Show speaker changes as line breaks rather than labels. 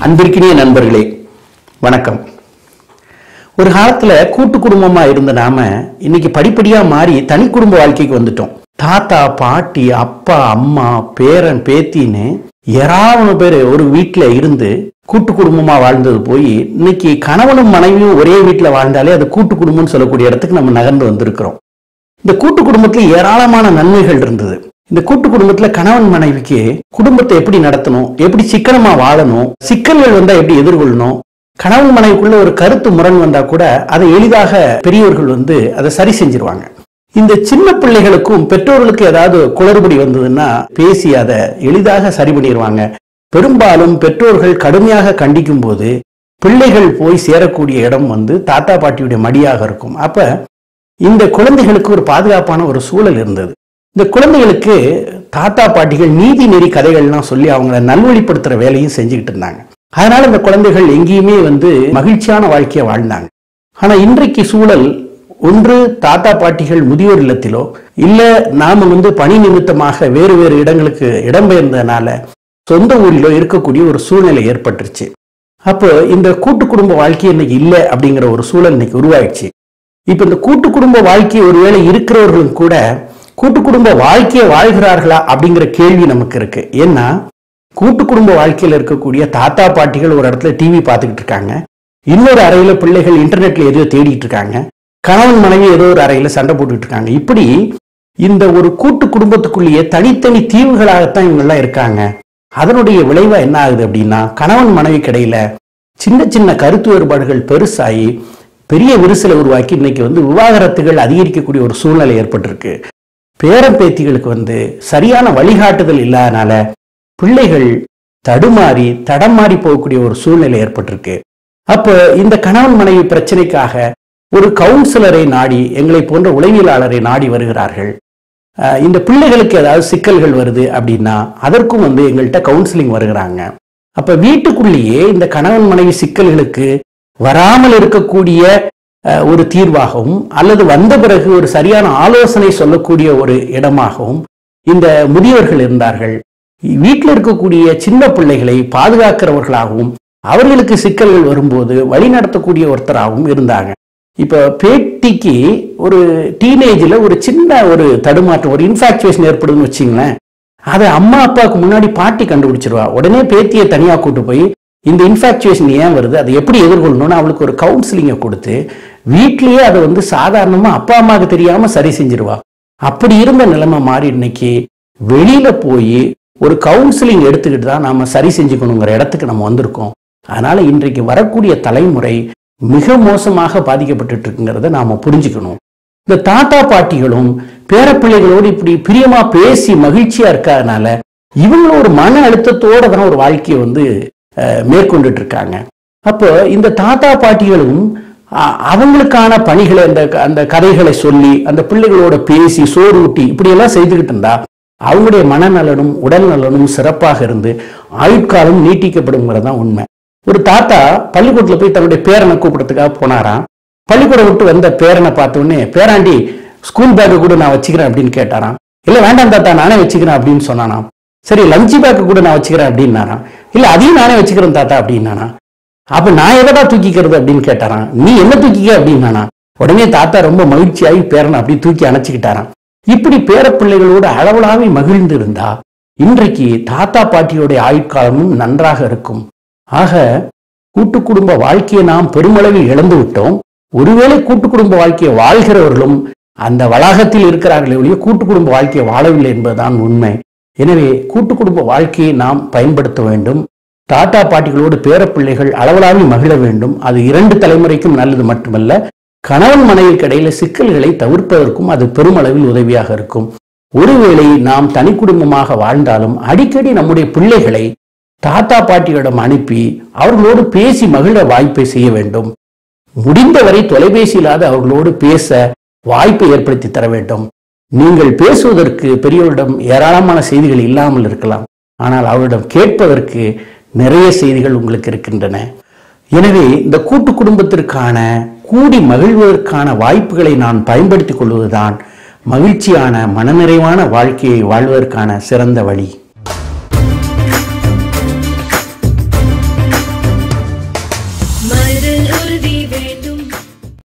அன்பிற்கினிய நண்பர்களே வணக்கம் ஒரு காலத்துல கூட்டு குடும்பமா இருந்த நாம இன்னைக்கு படிப்படியா மாறி தனி குடும்ப வாழ்க்கைக்கு வந்துட்டோம் தாத்தா பாட்டி அப்பா அம்மா பேரன் பேத்தின்னு ஏராளமான பேர் ஒரு வீட்டுல இருந்து கூட்டு குடும்பமா வாழ்ந்தது போய் இன்னைக்கு கணவனும் மனைவியும் ஒரே வீட்டுல வாழ்ந்தாலே அது கூட்டு குடும்பம்னு சொல்லக்கூடிய இடத்துக்கு நம்ம நகர்ந்து வந்திருக்கிறோம் இந்த கூட்டு குடும்பத்துல ஏராளமான நன்மைகள் இருந்தது இந்த கூட்டு குடும்பத்துல கணவன் மனைவிக்கு குடும்பத்தை எப்படி நடத்தணும் எப்படி சிக்கனமா வாழணும் சிக்கல்கள் வந்தா எப்படி எதிர்கொள்ளணும் கணவன் மனைவிக்குள்ள ஒரு கருத்து முரண் வந்தா கூட அதை எளிதாக பெரியவர்கள் வந்து அதை சரி செஞ்சிருவாங்க இந்த சின்ன பிள்ளைகளுக்கும் பெற்றோர்களுக்கு ஏதாவது குளறுபடி வந்ததுன்னா பேசி அதை எளிதாக சரி பண்ணிடுவாங்க பெரும்பாலும் பெற்றோர்கள் கடுமையாக கண்டிக்கும் போது பிள்ளைகள் போய் சேரக்கூடிய இடம் வந்து தாத்தா பாட்டியுடைய மடியாக இருக்கும் அப்ப இந்த குழந்தைகளுக்கு ஒரு பாதுகாப்பான ஒரு சூழல் இருந்தது இந்த குழந்தைகளுக்கு தாத்தா பாட்டிகள் நீதி நெறி கதைகள்லாம் சொல்லி அவங்கள நல்வழிப்படுத்துற வேலையும் செஞ்சுக்கிட்டு இருந்தாங்க அதனால இந்த குழந்தைகள் எங்கேயுமே வந்து மகிழ்ச்சியான வாழ்க்கையை வாழ்ந்தாங்க ஆனா இன்றைக்கு சூழல் ஒன்று தாத்தா பாட்டிகள் முதியோர் இல்லத்திலோ இல்ல நாம வந்து பணி நிமித்தமாக வேறு வேறு இடங்களுக்கு இடம்பெயர்ந்ததுனால சொந்த ஊரிலோ இருக்கக்கூடிய ஒரு சூழ்நிலை ஏற்பட்டுருச்சு அப்போ இந்த கூட்டு குடும்ப வாழ்க்கை இன்னைக்கு இல்லை அப்படிங்கிற ஒரு சூழல் இன்னைக்கு உருவாயிடுச்சு இப்ப இந்த கூட்டு குடும்ப வாழ்க்கை ஒருவேளை இருக்கிறவர்களும் கூட கூட்டு குடும்ப வாழ்க்கையை வாழ்கிறார்களா அப்படிங்கிற கேள்வி நமக்கு இருக்கு ஏன்னா கூட்டு குடும்ப வாழ்க்கையில் இருக்கக்கூடிய தாத்தா பாட்டிகள் ஒரு இடத்துல டிவி பார்த்துக்கிட்டு இருக்காங்க இன்னொரு அறையில பிள்ளைகள் இன்டர்நெட்ல எதையோ தேடிட்டு இருக்காங்க கணவன் மனைவி ஏதோ ஒரு அறையில சண்டை போட்டுட்டு இருக்காங்க இப்படி இந்த ஒரு கூட்டு குடும்பத்துக்குள்ளேயே தனித்தனி தீவுகளாகத்தான் இவங்க எல்லாம் இருக்காங்க அதனுடைய விளைவா என்ன ஆகுது அப்படின்னா கணவன் மனைவி கிடையில சின்ன சின்ன கருத்து வேறுபாடுகள் பெருசாகி பெரிய விரிசலை உருவாக்கி இன்னைக்கு வந்து விவாகரத்துகள் அதிகரிக்கக்கூடிய ஒரு சூழ்நிலை ஏற்பட்டிருக்கு பேரன் பேத்திகளுக்கு வந்து சரியான வழிகாட்டுதல் இல்லாதனால பிள்ளைகள் தடுமாறி தடமாறி போகக்கூடிய ஒரு சூழ்நிலை ஏற்பட்டிருக்கு அப்ப இந்த கணவன் மனைவி பிரச்சனைக்காக ஒரு கவுன்சிலரை நாடி எங்களை போன்ற உளவியலாளரை நாடி வருகிறார்கள் அஹ் இந்த பிள்ளைகளுக்கு ஏதாவது சிக்கல்கள் வருது அப்படின்னா அதற்கும் வந்து எங்கள்கிட்ட கவுன்சிலிங் வருகிறாங்க அப்ப வீட்டுக்குள்ளேயே இந்த கணவன் மனைவி சிக்கல்களுக்கு வராமல் இருக்கக்கூடிய அஹ், ஒரு தீர்வாகவும் அல்லது வந்த பிறகு ஒரு சரியான ஆலோசனை சொல்லக்கூடிய ஒரு இடமாகவும் இந்த முதியவர்கள் இருந்தார்கள் வீட்டில் இருக்கக்கூடிய சின்ன பிள்ளைகளை பாதுகாக்கிறவர்களாகவும் அவர்களுக்கு சிக்கல்கள் வரும்போது வழிநடத்தக்கூடிய ஒருத்தராகவும் இருந்தாங்க இப்ப பேட்டிக்கு ஒரு டீனேஜ்ல ஒரு சின்ன ஒரு தடுமாற்றம் ஒரு இன்ஃபாக்சுவேஷன் ஏற்படுதுன்னு வச்சுங்களேன் அதை அம்மா அப்பாவுக்கு முன்னாடி பாட்டி கண்டுபிடிச்சிருவா உடனே பேத்தியை தனியா கூட்டு போய் இந்த இன்ஃபாக்சுவேஷன் ஏன் வருது அதை எப்படி எதிர்கொள்ளணும்னு அவளுக்கு ஒரு கவுன்சிலிங்கை கொடுத்து வீட்லயே அதை வந்து சாதாரணமா அப்பா அம்மாவுக்கு தெரியாம சரி செஞ்சிருவா அப்படி இருந்த நிலைமை மாறி இன்னைக்கு வெளியில போய் ஒரு கவுன்சிலிங் எடுத்துக்கிட்டு தான் நாம சரி செஞ்சுக்கணுங்கிற இடத்துக்கு நம்ம வந்திருக்கோம் அதனால இன்றைக்கு வரக்கூடிய தலைமுறை மிக மோசமாக பாதிக்கப்பட்டு இருக்குங்கிறத நாம புரிஞ்சுக்கணும் இந்த தாத்தா பாட்டிகளும் பேரப்பிள்ளைகளோடு இப்படி பிரியமா பேசி மகிழ்ச்சியா இருக்காதனால இவங்களும் ஒரு மன அழுத்தத்தோட தான் ஒரு வாழ்க்கையை வந்து அஹ், மேற்கொண்டுட்டு இருக்காங்க அப்போ இந்த தாத்தா பாட்டிகளும் அ- அவங்களுக்கான பணிகளை அந்த அந்த கதைகளை சொல்லி அந்த பிள்ளைகளோட பேசி சோறு ஊட்டி இப்படி எல்லாம் செய்துகிட்டு இருந்தா அவங்களுடைய மனநலனும் உடல் நலனும் சிறப்பாக இருந்து ஆயுட்காலம் நீட்டிக்கப்படுங்கிறது தான் உண்மை ஒரு தாத்தா பள்ளிக்கூடத்துல போய் தன்னுடைய பேரனை கூப்பிடறதுக்காக போனாராம் பள்ளிக்கூடம் விட்டு வந்த பேரனை பார்த்த உடனே பேராண்டி ஸ்கூல் பேக்கை கூட நான் வச்சுக்கிறேன் அப்படின்னு கேட்டாராம் இல்ல வேண்டாம் தாத்தா நானே வச்சுக்கிறேன் அப்படின்னு சொன்னானாம் சரி லஞ்ச் பேக்கை கூட நான் வச்சுக்கிறேன் அப்படின்னாராம் இல்ல அதையும் நானே வச்சுக்கிறேன் தாத்தா அப்படின்னானா அப்ப நான் எதடா தூக்கிக்கிறது அப்படின்னு கேட்டாராம் நீ என்ன தூக்கிக்க அப்படின்னானா உடனே தாத்தா ரொம்ப மகிழ்ச்சியாகி பேரனை அப்படி தூக்கி அணைச்சிக்கிட்டாராம் இப்படி பேரப்பிள்ளைகளோடு அளவலாவி மகிழ்ந்து இருந்தா இன்றைக்கு தாத்தா பாட்டியோடைய ஆயுட்காலமும் நன்றாக இருக்கும் ஆக கூட்டு குடும்ப வாழ்க்கையை நாம் பெருமளவில் இழந்து விட்டோம் ஒருவேளை கூட்டு குடும்ப வாழ்க்கையை வாழ்கிறவர்களும் அந்த வளாகத்தில் இருக்கிறார்களே ஒழிய கூட்டு குடும்ப வாழ்க்கையை வாழவில்லை என்பதுதான் உண்மை எனவே கூட்டு குடும்ப வாழ்க்கையை நாம் பயன்படுத்த வேண்டும் தாத்தா பாட்டிகளோடு பேரப்பிள்ளைகள் அளவலாவி மகிழ வேண்டும் அது இரண்டு தலைமுறைக்கும் நல்லது மட்டுமல்ல கணவன் மனைவிக்கு இடையில சிக்கல்களை தவிர்ப்பதற்கும் அது பெருமளவில் உதவியாக இருக்கும் ஒருவேளை நாம் தனி குடும்பமாக வாழ்ந்தாலும் அடிக்கடி நம்முடைய பிள்ளைகளை தாத்தா பாட்டிகளிடம் அனுப்பி அவர்களோடு பேசி மகிழ வாய்ப்பை செய்ய வேண்டும் முடிந்தவரை தொலைபேசி இல்லாத அவர்களோடு பேச வாய்ப்பை ஏற்படுத்தி தர வேண்டும் நீங்கள் பேசுவதற்கு பெரியவரிடம் ஏராளமான செய்திகள் இல்லாமல் இருக்கலாம் ஆனால் அவரிடம் கேட்பதற்கு நிறைய செய்திகள் உங்களுக்கு இருக்கின்றன எனவே இந்த கூட்டு குடும்பத்திற்கான கூடி மகிழ்வதற்கான வாய்ப்புகளை நான் பயன்படுத்திக் கொள்வதுதான் மகிழ்ச்சியான மனநிறைவான வாழ்க்கையை வாழ்வதற்கான சிறந்த வழி